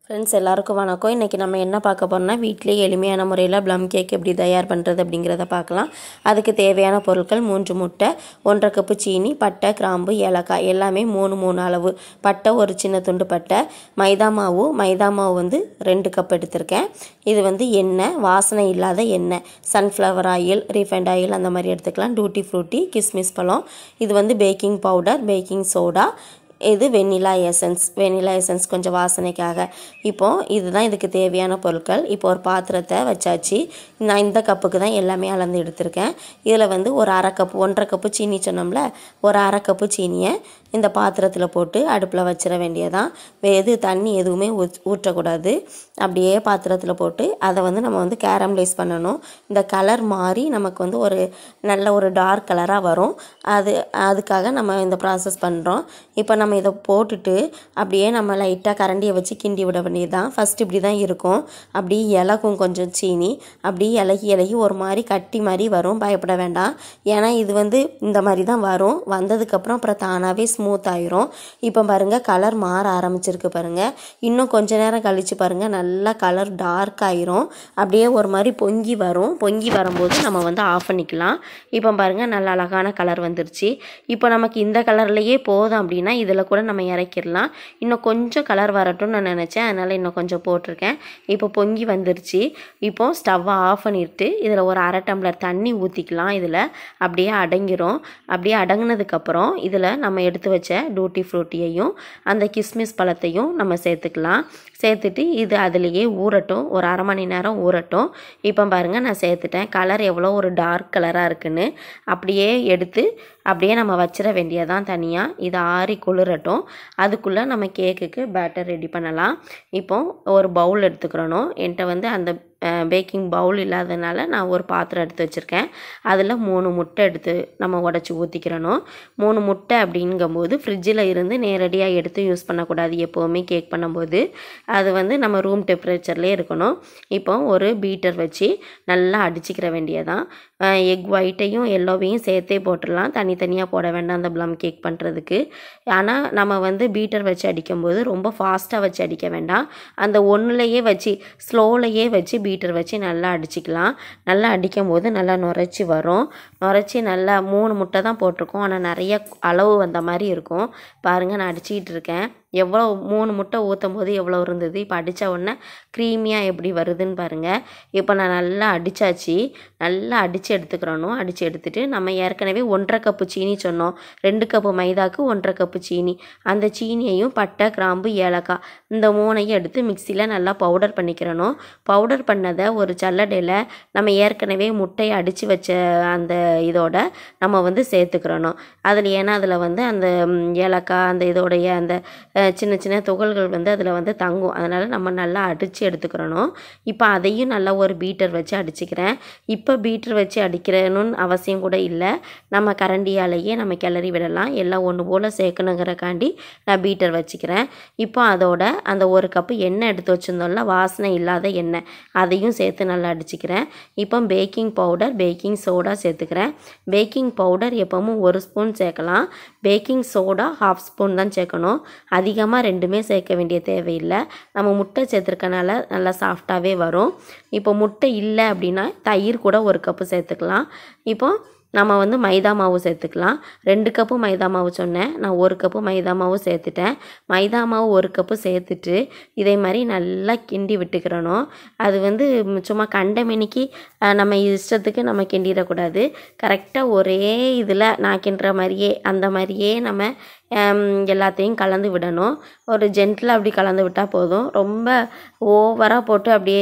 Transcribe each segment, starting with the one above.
friends எல்லாருக்கும் வணக்கம் இன்றைக்கி நம்ம என்ன பார்க்க போறோம்னா வீட்டிலேயே எளிமையான முறையில் ப்ளம் கேக் எப்படி தயார் பண்ணுறது அப்படிங்கிறத பார்க்கலாம் அதுக்கு தேவையான பொருட்கள் மூன்று முட்டை ஒன்றரை கப்பு சீனி பட்டை கிராம்பு ஏலக்காய் எல்லாமே மூணு மூணு அளவு பட்டை ஒரு சின்ன துண்டு பட்டை மைதா மாவு மைதா மாவு வந்து ரெண்டு கப் எடுத்திருக்கேன் இது வந்து எண்ணெய் வாசனை இல்லாத எண்ணெய் சன்ஃப்ளவர் ஆயில் ரீஃபைண்ட் ஆயில் அந்த மாதிரி எடுத்துக்கலாம் டூட்டி ஃப்ரூட்டி கிஸ்மிஸ் பழம் இது வந்து பேக்கிங் பவுடர் பேக்கிங் சோடா இது வெண்ணிலா எசன்ஸ் வெண்ணிலா எசன்ஸ் கொஞ்சம் வாசனைக்காக இப்போ இதுதான் இதுக்கு தேவையான பொருட்கள் இப்போ ஒரு பாத்திரத்தை வச்சாச்சு நான் இந்த கப்புக்கு தான் எல்லாமே அளந்து எடுத்திருக்கேன் இதில் வந்து ஒரு அரை கப்பு ஒன்றரை கப்பு சீனி சொன்னோம்ல ஒரு அரை கப்பு சீனியை இந்த பாத்திரத்தில் போட்டு அடுப்பில் வச்சிட வேண்டியதான் எது தண்ணி எதுவுமே ஊத் ஊற்றக்கூடாது அப்படியே பாத்திரத்தில் போட்டு அதை வந்து நம்ம வந்து கேரமலைஸ் பண்ணணும் இந்த கலர் மாறி நமக்கு வந்து ஒரு நல்ல ஒரு டார்க் கலராக வரும் அது அதுக்காக நம்ம இந்த ப்ராசஸ் பண்ணுறோம் இப்போ நம்ம இதை போட்டுட்டு அப்படியே நம்ம லைட்டாக கரண்டியை வச்சு கிண்டி விட வேண்டியது தான் ஃபஸ்ட் இப்படி தான் இருக்கும் அப்படியே இலகும் கொஞ்சம் சீனி அப்படியே இலகி இலகி ஒரு மாதிரி கட்டி மாதிரி வரும் பயப்பட வேண்டாம் ஏன்னா இது வந்து இந்த மாதிரி தான் வரும் வந்ததுக்கப்புறம் அப்புறம் தானாகவே ஸ்மூத் ஆயிரும் இப்போ பாருங்கள் கலர் மாற ஆரம்பிச்சிருக்கு பாருங்கள் இன்னும் கொஞ்ச நேரம் கழித்து பாருங்கள் நல்லா கலர் டார்க் ஆயிரும் அப்படியே ஒரு மாதிரி பொங்கி வரும் பொங்கி வரும்போது நம்ம வந்து ஆஃப் பண்ணிக்கலாம் இப்போ பாருங்கள் நல்ல அழகான கலர் வந்துருச்சு இப்போ நமக்கு இந்த கலர்லேயே போதும் அப்படின்னா இதில் கூட நம்ம இறக்கிடலாம் இன்னும் கொஞ்சம் கலர் வரட்டும்னு நான் நினச்சேன் அதனால் இன்னும் கொஞ்சம் போட்டிருக்கேன் இப்போ பொங்கி வந்துருச்சு இப்போ ஸ்டவ்வை ஆஃப் பண்ணிட்டு இதில் ஒரு அரை டம்ளர் தண்ணி ஊற்றிக்கலாம் இதில் அப்படியே அடங்கிரும் அப்படியே அடங்கினதுக்கப்புறம் இதில் நம்ம எடுத்து வச்ச டூட்டி ஃப்ரூட்டியையும் அந்த கிஸ்மிஸ் பழத்தையும் நம்ம சேர்த்துக்கலாம் சேர்த்துட்டு இது அதுலேயே ஊறட்டும் ஒரு அரை மணி நேரம் ஊறட்டும் இப்போ பாருங்கள் நான் சேர்த்துட்டேன் கலர் எவ்வளோ ஒரு டார்க் கலராக இருக்குன்னு அப்படியே எடுத்து அப்படியே நம்ம வச்சிட வேண்டியதான் தனியாக இது ஆறி குளிரட்டும் அதுக்குள்ளே நம்ம கேக்குக்கு பேட்டர் ரெடி பண்ணலாம் இப்போ ஒரு பவுல் எடுத்துக்கிறணும் என்கிட்ட வந்து அந்த பேக்கிங் பவுல் இல்லாதனால நான் ஒரு பாத்திரம் எடுத்து வச்சுருக்கேன் அதில் மூணு முட்டை எடுத்து நம்ம உடச்சி ஊற்றிக்கிறணும் மூணு முட்டை அப்படிங்கும்போது ஃப்ரிட்ஜில் இருந்து நேரடியாக எடுத்து யூஸ் பண்ணக்கூடாது எப்போவுமே கேக் பண்ணும்போது அது வந்து நம்ம ரூம் டெம்பரேச்சர்லேயே இருக்கணும் இப்போ ஒரு பீட்டர் வச்சு நல்லா அடிச்சுக்கிற வேண்டியதான் எக் ஒயிட்டையும் எல்லோவையும் சேர்த்தே போட்டுடலாம் தனித்தனியாக போட வேண்டாம் அந்த ப்ளம் கேக் பண்ணுறதுக்கு ஆனால் நம்ம வந்து பீட்டர் வச்சு அடிக்கும்போது ரொம்ப ஃபாஸ்ட்டாக வச்சு அடிக்க வேண்டாம் அந்த ஒன்றுலையே வச்சு ஸ்லோலையே வச்சு பீட்டர் வச்சு நல்லா அடிச்சிக்கலாம் நல்லா அடிக்கும் போது நல்லா நுரைச்சி வரும் நுரைச்சி நல்லா மூணு முட்டை தான் போட்டிருக்கோம் ஆனால் நிறைய அளவு வந்த மாதிரி இருக்கும் பாருங்கள் நான் அடிச்சிக்கிட்டு இருக்கேன் எவ்வளோ மூணு முட்டை ஊற்றும் போது எவ்வளோ இருந்தது இப்போ அடித்த உடனே க்ரீமியாக எப்படி வருதுன்னு பாருங்கள் இப்போ நான் நல்லா அடித்தாச்சு நல்லா அடித்து எடுத்துக்கிறணும் அடித்து எடுத்துகிட்டு நம்ம ஏற்கனவே ஒன்றரை கப்பு சீனி சொன்னோம் ரெண்டு கப்பு மைதாக்கு ஒன்றரை கப்பு சீனி அந்த சீனியையும் பட்டை கிராம்பு ஏலக்காய் இந்த மூணையும் எடுத்து மிக்சியில் நல்லா பவுடர் பண்ணிக்கிறணும் பவுடர் பண்ணதை ஒரு சல்லடையில் நம்ம ஏற்கனவே முட்டையை அடித்து வச்ச அந்த இதோட நம்ம வந்து சேர்த்துக்கிறணும் அதில் ஏன்னா அதில் வந்து அந்த ஏலக்காய் அந்த இதோடைய அந்த சின்ன சின்ன துகள்கள் வந்து அதில் வந்து தங்கும் அதனால் நம்ம நல்லா அடித்து எடுத்துக்கிறணும் இப்போ அதையும் நல்லா ஒரு பீட்டர் வச்சு அடிச்சுக்கிறேன் இப்போ பீட்டர் வச்சு அடிக்கிறணும்னு அவசியம் கூட இல்லை நம்ம கரண்டியாலேயே நம்ம கிளறி விடலாம் எல்லாம் ஒன்று போல் சேர்க்கணுங்கிறக்காண்டி நான் பீட்டர் வச்சுக்கிறேன் இப்போ அதோட அந்த ஒரு கப்பு எண்ணெய் எடுத்து வச்சுருந்தோம்ல வாசனை இல்லாத எண்ணெய் அதையும் சேர்த்து நல்லா அடிச்சுக்கிறேன் இப்போ பேக்கிங் பவுடர் பேக்கிங் சோடா சேர்த்துக்கிறேன் பேக்கிங் பவுடர் எப்போவும் ஒரு ஸ்பூன் சேர்க்கலாம் பேக்கிங் சோடா ஹாஃப் ஸ்பூன் தான் சேர்க்கணும் அதிகமாக ரெண்டுமே சேர்க்க வேண்டிய தேவையில்லை நம்ம முட்டை சேர்த்துருக்கனால நல்லா சாஃப்டாகவே வரும் இப்போ முட்டை இல்லை அப்படின்னா தயிர் கூட ஒரு கப்பு சேர்த்துக்கலாம் இப்போ நம்ம வந்து மைதா மாவு சேர்த்துக்கலாம் ரெண்டு கப்பு மைதா மாவு சொன்னேன் நான் ஒரு கப்பு மைதா மாவு சேர்த்துட்டேன் மைதா மாவு ஒரு கப்பு சேர்த்துட்டு இதே மாதிரி நல்லா கிண்டி விட்டுக்கிறணும் அது வந்து சும்மா கண்டமெனிக்கு நம்ம இஷ்டத்துக்கு நம்ம கிண்டிடக்கூடாது கரெக்டாக ஒரே இதில் நான் கிண்டுற மாதிரியே அந்த மாதிரியே நம்ம எல்லாத்தையும் கலந்து விடணும் ஒரு ஜென்டில் அப்படி கலந்து விட்டால் போதும் ரொம்ப ஓவராக போட்டு அப்படியே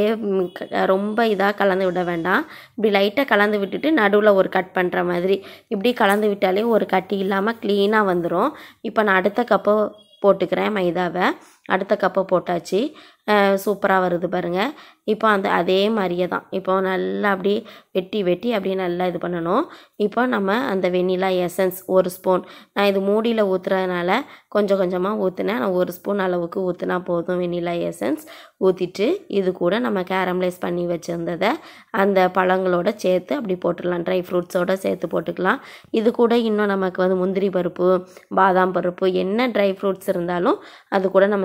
ரொம்ப இதாக கலந்து விட வேண்டாம் இப்படி லைட்டாக கலந்து விட்டுட்டு நடுவில் ஒரு கட் பண்ணுற மாதிரி இப்படி கலந்து விட்டாலே ஒரு கட்டி இல்லாமல் க்ளீனாக வந்துடும் இப்போ நான் அடுத்த கப்பு போட்டுக்கிறேன் மைதாவை அடுத்த கப்பை போட்டாச்சு சூப்பராக வருது பாருங்கள் இப்போ அந்த அதே மாதிரியே தான் இப்போ நல்லா அப்படியே வெட்டி வெட்டி அப்படியே நல்லா இது பண்ணணும் இப்போ நம்ம அந்த வெண்ணிலா எசன்ஸ் ஒரு ஸ்பூன் நான் இது மூடியில் ஊற்றுறதுனால கொஞ்சம் கொஞ்சமாக ஊற்றினேன் நான் ஒரு ஸ்பூன் அளவுக்கு ஊற்றினா போதும் வெண்ணிலா எசன்ஸ் ஊற்றிட்டு இது கூட நம்ம கேரமலைஸ் பண்ணி வச்சுருந்ததை அந்த பழங்களோட சேர்த்து அப்படி போட்டுடலாம் ட்ரை ஃப்ரூட்ஸோடு சேர்த்து போட்டுக்கலாம் இது கூட இன்னும் நமக்கு வந்து முந்திரி பருப்பு பாதாம் பருப்பு என்ன ட்ரை ஃப்ரூட்ஸ் இருந்தாலும் அது கூட நம்ம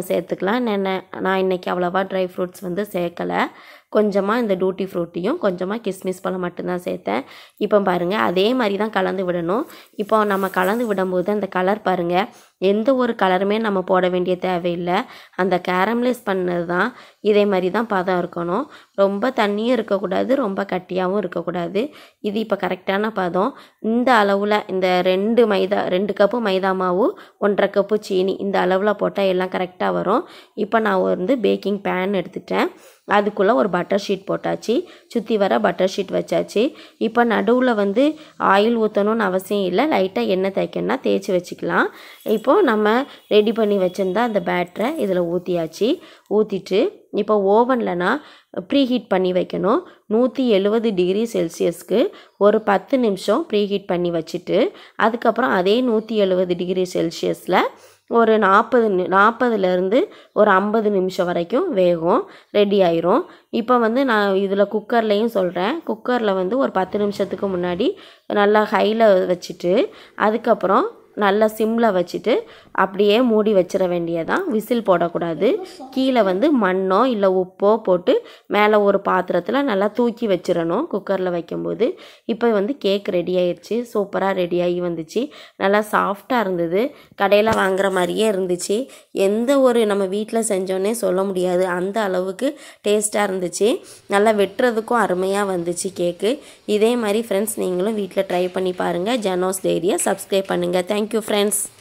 சேர்த்துக்கலாம் நான் நான் இன்றைக்கி அவ்வளோவா ட்ரை ஃப்ரூட்ஸ் வந்து சேர்க்கலை கொஞ்சமாக இந்த டூட்டி ஃப்ரூட்டியும் கொஞ்சமாக கிஸ்மிஸ் பழம் மட்டும்தான் சேர்த்தேன் இப்போ பாருங்கள் அதே மாதிரி தான் கலந்து விடணும் இப்போ நம்ம கலந்து விடும்போது அந்த கலர் பாருங்கள் எந்த ஒரு கலருமே நம்ம போட வேண்டிய தேவையில்லை அந்த கேரமலைஸ் பண்ணது தான் இதே மாதிரி தான் பதம் இருக்கணும் ரொம்ப தண்ணியும் இருக்கக்கூடாது ரொம்ப கட்டியாகவும் இருக்கக்கூடாது இது இப்போ கரெக்டான பதம் இந்த அளவில் இந்த ரெண்டு மைதா ரெண்டு கப்பு மைதா மாவு ஒன்றரை கப்பு சீனி இந்த அளவில் போட்டால் எல்லாம் கரெக்டாக வரும் இப்போ நான் வந்து பேக்கிங் பேன் எடுத்துட்டேன் அதுக்குள்ளே ஒரு பட்டர் ஷீட் போட்டாச்சு சுற்றி வர பட்டர் ஷீட் வச்சாச்சு இப்போ நடுவில் வந்து ஆயில் ஊற்றணும்னு அவசியம் இல்லை லைட்டாக எண்ணெய் தேய்க்கணும்னா தேய்ச்சி வச்சுக்கலாம் இப்போது நம்ம ரெடி பண்ணி வச்சுருந்தா அந்த பேட்டரை இதில் ஊற்றியாச்சு ஊற்றிட்டு இப்போ ஓவன்லனா ப்ரீ ஹீட் பண்ணி வைக்கணும் நூற்றி எழுபது டிகிரி செல்சியஸ்க்கு ஒரு பத்து நிமிஷம் ப்ரீ ஹீட் பண்ணி வச்சுட்டு அதுக்கப்புறம் அதே நூற்றி எழுபது டிகிரி செல்சியஸில் ஒரு நாற்பது நாற்பதுலேருந்து ஒரு ஐம்பது நிமிஷம் வரைக்கும் வேகும் ரெடி ஆயிரும் இப்போ வந்து நான் இதில் குக்கர்லேயும் சொல்கிறேன் குக்கரில் வந்து ஒரு பத்து நிமிஷத்துக்கு முன்னாடி நல்லா ஹையில் வச்சுட்டு அதுக்கப்புறம் நல்லா சிம்மில் வச்சுட்டு அப்படியே மூடி வச்சிட வேண்டியதான் விசில் போடக்கூடாது கீழே வந்து மண்ணோ இல்லை உப்போ போட்டு மேலே ஒரு பாத்திரத்தில் நல்லா தூக்கி வச்சிடணும் குக்கரில் வைக்கும்போது இப்போ வந்து கேக் ரெடி ஆயிடுச்சு சூப்பராக ரெடி ஆகி வந்துச்சு நல்லா சாஃப்டாக இருந்தது கடையில் வாங்குற மாதிரியே இருந்துச்சு எந்த ஒரு நம்ம வீட்டில் செஞ்சோன்னே சொல்ல முடியாது அந்த அளவுக்கு டேஸ்ட்டாக இருந்துச்சு நல்லா வெட்டுறதுக்கும் அருமையாக வந்துச்சு கேக்கு இதே மாதிரி ஃப்ரெண்ட்ஸ் நீங்களும் வீட்டில் ட்ரை பண்ணி பாருங்கள் ஜனோஸ் டைரியை சப்ஸ்கிரைப் பண்ணுங்கள் தேங்க்யூ ஃப்ரெண்ட்ஸ்